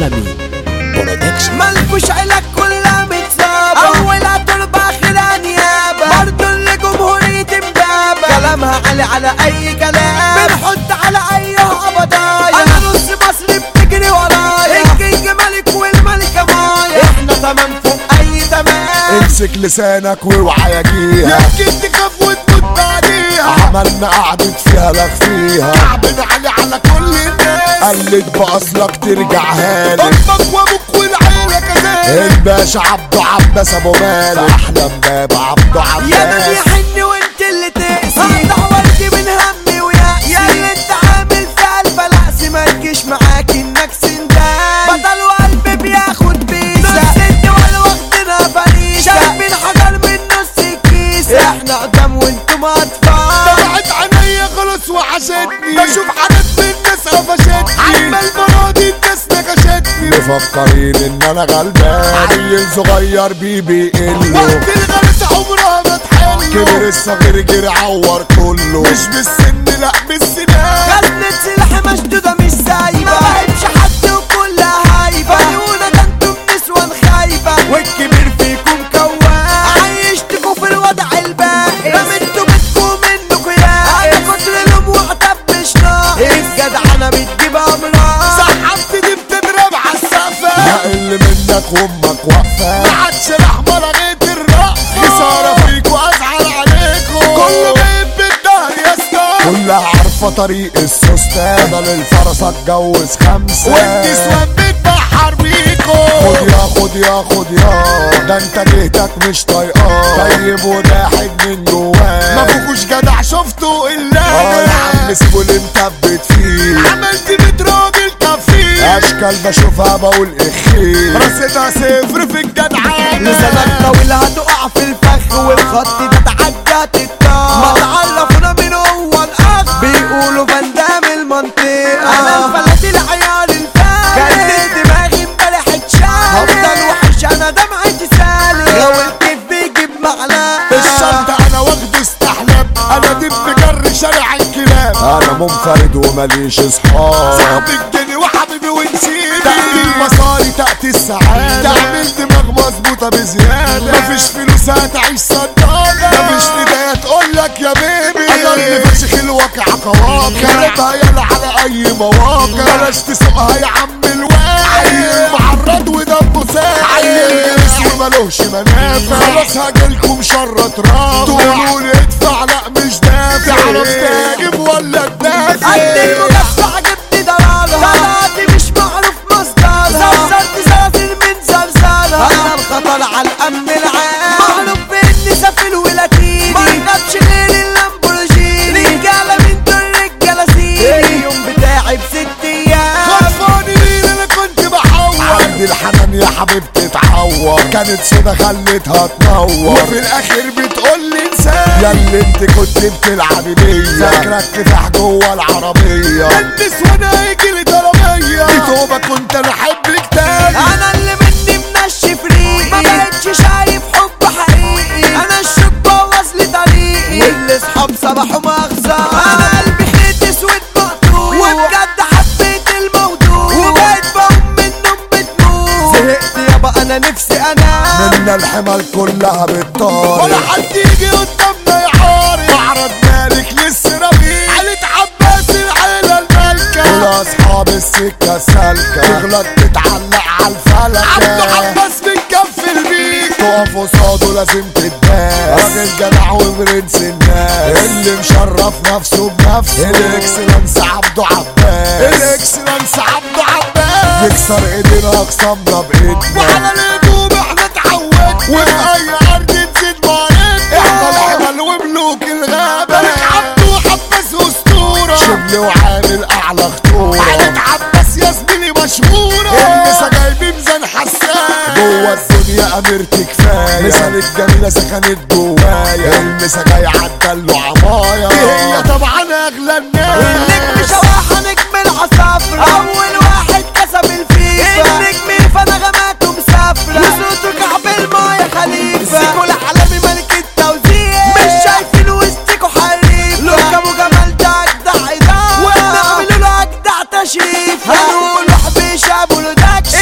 عالمي برودكشن ملكوش علاج كلها متصابة أولها تربة آخرها نيابة برضو اللي جمهورية امبابة كلامها عالي على أي كلام بنحط على أي هبضايا أنا نص مصر بتجري ورايا الكينج ملك والملكة مايا احنا تمام فوق أي تمام امسك لسانك واوعى يجيها يمكن تخاف وتموت بعديها عملنا قعدة فيها لك فيها كعبنا علي على كل الناس قلت بأصلك ترجعها لي امك وابوك والعيله كذلك الباشا عبده عباس ابو مالك احلى باب عبده يا من عباس يحن وانت اللي تقسي هتعورتي من همي ويأسي يا اللي انت عامل فيها البلعس ما تجيش معاك انك سندان بطل وقلبي بياخد بيسة نص انت ولا واخدينها فريسة شايفين حجر من نص الكيسة احنا قدام وانتم اطفال طلعت عينيا خلاص وحشتني بشوف حاجات من الناس قفشتني عمال المراضي الناس نكشتني مفكرين ان انا غلبان عيل صغير بيبي قله وقت الغلس عمرها ما تحل كبر الصغير جري عور كله مش بالسن لا بالسنان خزنة سلاح مشدودة مش سايبة ما بحبش حد وكلها هايبة عيونة ده انتم نسوان خايبة والكبير فيكم كوان عيشتكوا في الوضع البائس رميتوا بيتكم منكوا يائس انا كتر لوم وعتب مش ناقص الجدع انا بتجيب امراض سحبت دي بتضرب على السقفة هقل منك وامك واقفه ما عادش رحمة لغيت الرأفة خسارة فيكوا ازعل عليكوا كله جايب بالدهر يا اسطى كلها عارفه طريق السوستة بدل الفرس اتجوز خمسه والنسوان بتبحر بيكوا خد يا خد يا خد يا ده انت جهتك مش طايقاه طيب وضاحك من ما جواه فوقوش جدع شفته الا اه يا عم انا سيبه اللي مثبت فيه عملت بيت راجل كفيل اشكال بشوفها بقول اخي رصيدها صفر في الجدعانة لسانك طويل هتقع في الفخ والخط ده تعدى تتطار ما تعرفونا مين هو الاخ بيقولوا فندام المنطقة انا الفلات العيال الفارق كانت دماغي امبارح اتشال هفضل وحش انا دمعتي سالك لو الكيف بيجيب معلقة الشنطة انا واخده استحلام انا دب جر شارع الكلاب انا منفرد ومليش اصحاب صاحبي الجني وحبيبي ونسيبي تأتي المصاري تأتي السعادة تعمل دماغ مظبوطة بزيادة مفيش فلوس هتعيش صدادة مفيش نداية تقولك يا بيبي انا اللي فشخ الواقع قواقع كلامها يلا على اي مواقع بلاش تسوقها يا عم الواقع عيل معرض ودمه ساعة عيل جريس وملوش منافع خلاص هاجيلكم شرة رافع تقولوا لي ادفع لا مش دافع تعرف تهاجم ولا تدافع قد المجفع جبت ضرارها طلعت مش معروف مصدرها زرزرت زرازير من زرزرها انا الخطر على الامن العام معروف باني سفل ولاتيني ما يخافش غير اللامبورجيني رجاله من دول رجاله سيني اليوم بتاعي بست ايام خطفاني مين انا كنت بحور عندي الحنان يا حبيبتي اتعور كانت سودا خلتها تنور وفي الاخر بتقول لي انسان يا اللي انت كنت بتلعبي بيا فاكرك كفاح جوه العربية البس وانا هيجي لي طلبية دي توبة كنت انا احبك تاني انا اللي مني منشف ريقي ما بقتش شايف حب حقيقي انا الشوك بوظ لي طريقي واللي صحاب صباحوا مغزى انا قلبي خيط اسود مقطوع وبجد حبيت الموضوع وبقيت بقوم من النوم بتموت زهقت يابا انا نفسي انام منا الحمل كلها بالطار ولا حد يجي قدامنا يعارض معرض مالك لسه ربيع عيلة عباس العيلة المالكة كل اصحاب السكة السالكة تغلط تتعلق على عبد الفلكة عباس بنكفل بيك تقف قصاده لازم تتباس راجل جدع وبرنس الناس اللي مشرف نفسه بنفسه الاكسلنس عبده عباس الاكسلنس عبد عباس يكسر ايدينا اقسامنا بايدنا وعلى الهجوم احنا اتعودنا وفي اي ارض نزيد معانا احنا الحمل وملوك الغابة ملك عبده وحباس اسطورة شبل وعامل اعلى خطورة عيلة عباس يا زميلي مشهورة النسا جايبين ميزان حسان جوه الدنيا اميرتي كفايه مثال الجميله سكنت جوايا المسا جاي عدى له عمايا دي هي طبعا اغلى الناس النجم شواحة نجم العصافرة أول واحد كسب الفيفا النجم في نغماته مسافرة وصوته كعب المايه خليفة سيكو العالمي ملك التوزيع مش شايفين وسطكوا حريفة لوك أبو جمال ده أجدع إدارة ونعملوا له أجدع تشريف هنقول حبيش أبو لوداكش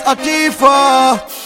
القطيفة